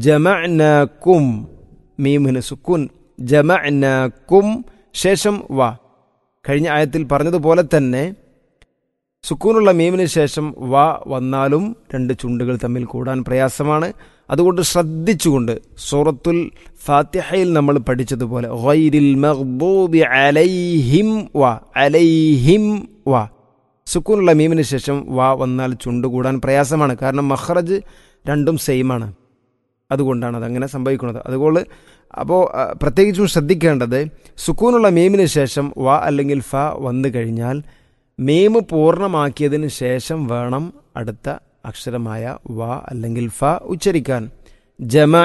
ജമഅനാക്കും മീമിന് സുക്കൂൻ ജമഅനാക്കും ശേഷം വ കഴിഞ്ഞ ആയത്തിൽ പറഞ്ഞതുപോലെ തന്നെ സുക്കൂനുള്ള മീമിന് ശേഷം വ വന്നാലും രണ്ട് ചുണ്ടുകൾ തമ്മിൽ കൂടാൻ പ്രയാസമാണ് അതുകൊണ്ട് ശ്രദ്ധിച്ചുകൊണ്ട് സൂറത്തുൽ ഫാത്തിഹയിൽ നമ്മൾ പഠിച്ചതുപോലെ ഗൈരിൽ മഗ്ദൂബി അലൈഹിം വ അലൈഹിം വ സുക്കൂനുള്ള മീമിന് ശേഷം വ വന്നാൽ ചുണ്ട് കൂടാൻ പ്രയാസമാണ് കാരണം മഹ്റജ് രണ്ടും സെയിമാണ് അതുകൊണ്ടാണ് അതങ്ങനെ സംഭവിക്കുന്നത് അതുകൊണ്ട് അപ്പോൾ പ്രത്യേകിച്ചും ശ്രദ്ധിക്കേണ്ടത് സുക്കൂനുള്ള മീമിന് ശേഷം വ അല്ലെങ്കിൽ ഫ വന്നു കഴിഞ്ഞാൽ മീം പൂർണ്ണമാക്കിയതിന് ശേഷം വേണം അടുത്ത അക്ഷരമായ വ അല്ലെങ്കിൽ ഫ ഉച്ചരിക്കാൻ ജമ